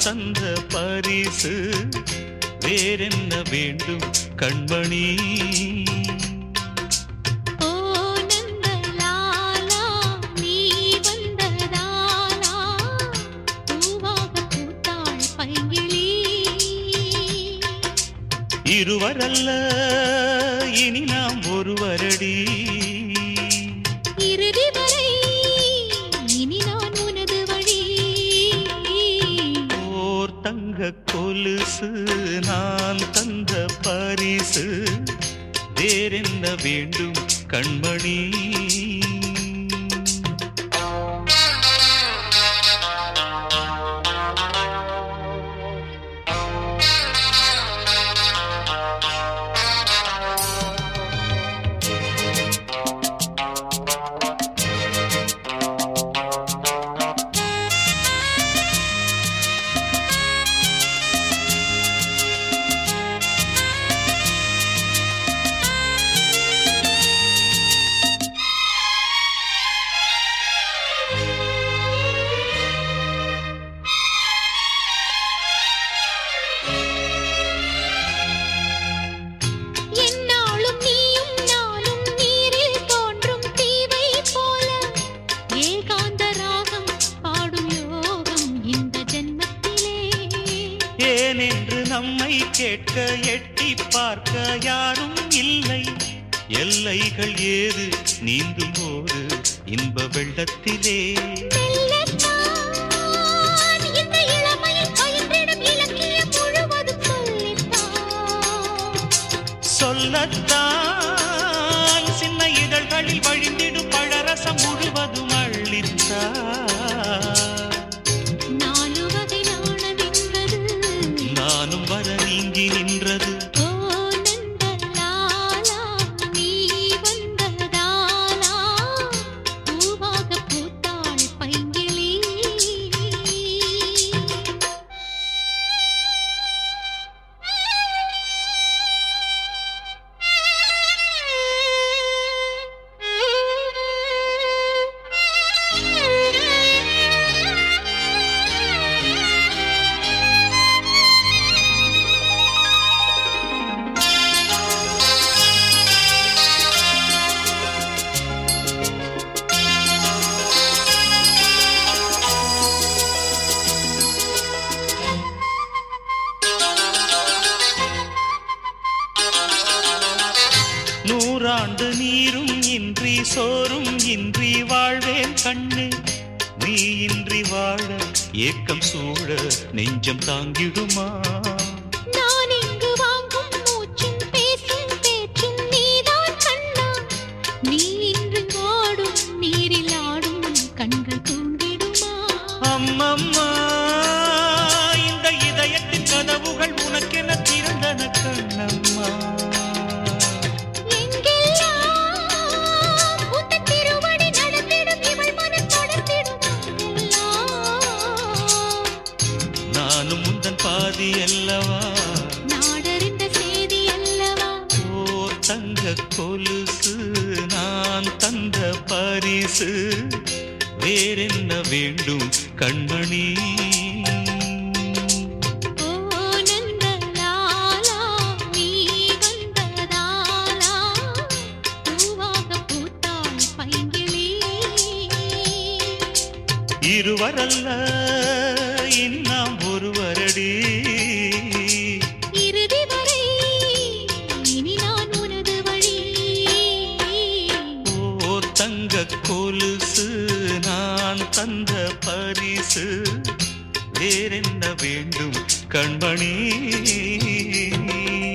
தந்த பரிசு வேறென்ன வேண்டும் கண்மணி ஓ நந்தலாலா நீ வந்ததாலா பூவாக பூத்தாள் பைங்கிளி இருவரல்ல இனி நாம் ஒருவரடி இறுதி வரை இனி நான் உனது வழி ஓர் தங்க கொலுசு நான் தந்த பரிசு வேறென்ன வேண்டும் கண்மணி என்னாலும் நீயும் நானும் நீரில் தோன்றும் தீவை போல ஏகாந்த ராகம் பாடும் யோகம் இந்த ஜென்மத்திலே ஏனென்று நம்மை கேட்க எட்டி பார்க்க யாரும் இல்லை எல்லைகள் ஏது நீந்தும் போது இன்ப வெள்ளத்திலே மெல்லத்தான் இந்த இளமையில் பயின்றிடும் இலக்கியம் முழுவதும் சொல்லித்தான் சொல்லத்தான் சின்ன இதழ்களில் வழிந்திடும் பழரசம் முழுவதும் அள்ளித்தார் நாலு வகை நாணம் என்பது நானும் வர நீங்கி நின்றது ஓ நந்தலாலா நீ வந்ததாலா பூவாக பூத்தாள் பைங்கிளி நூறாண்டு நீரும் இன்றி சோறும் இன்றி வாழ்வேன் கண்ணு நீ இன்றி வாழ ஏக்கம் சூழ நெஞ்சம் தாங்கிடுமா நான் இங்கு வாங்கும் மூச்சும் பேசும் பேச்சும் நீதான் கண்ணா நீ இன்று ஓடும் நீரில் ஆடும் கண்கள் தூங்கிடுமா அம்மம்மா இந்த இதயத்தின் கதவுகள் உனக்கென திறந்தன கண்ணம்மா எங்கெல்லாம் உந்தன் திருவடி நடந்திடும் இவள் மனம் தொடர்ந்திடுமா எல்லாம் நானும் முந்தன் பாதி அல்லவா நாடறிந்த செய்தி அல்லவா ஓர் தங்க கொலுசு நான் தந்த பரிசு வேறென்ன வேண்டும் கண்மணி ஓ நந்தலாலா நீ வந்ததாலா பூவாக பூத்தாள் பைங்கிளி இருவரல்ல இனி நாம் ஒருவரடி இறுதி வரை இனி நான் உனது வழி ஓர் தங்க கொலுசு நான் தந்த பரிசு வேறென்ன வேண்டும் கண்மணி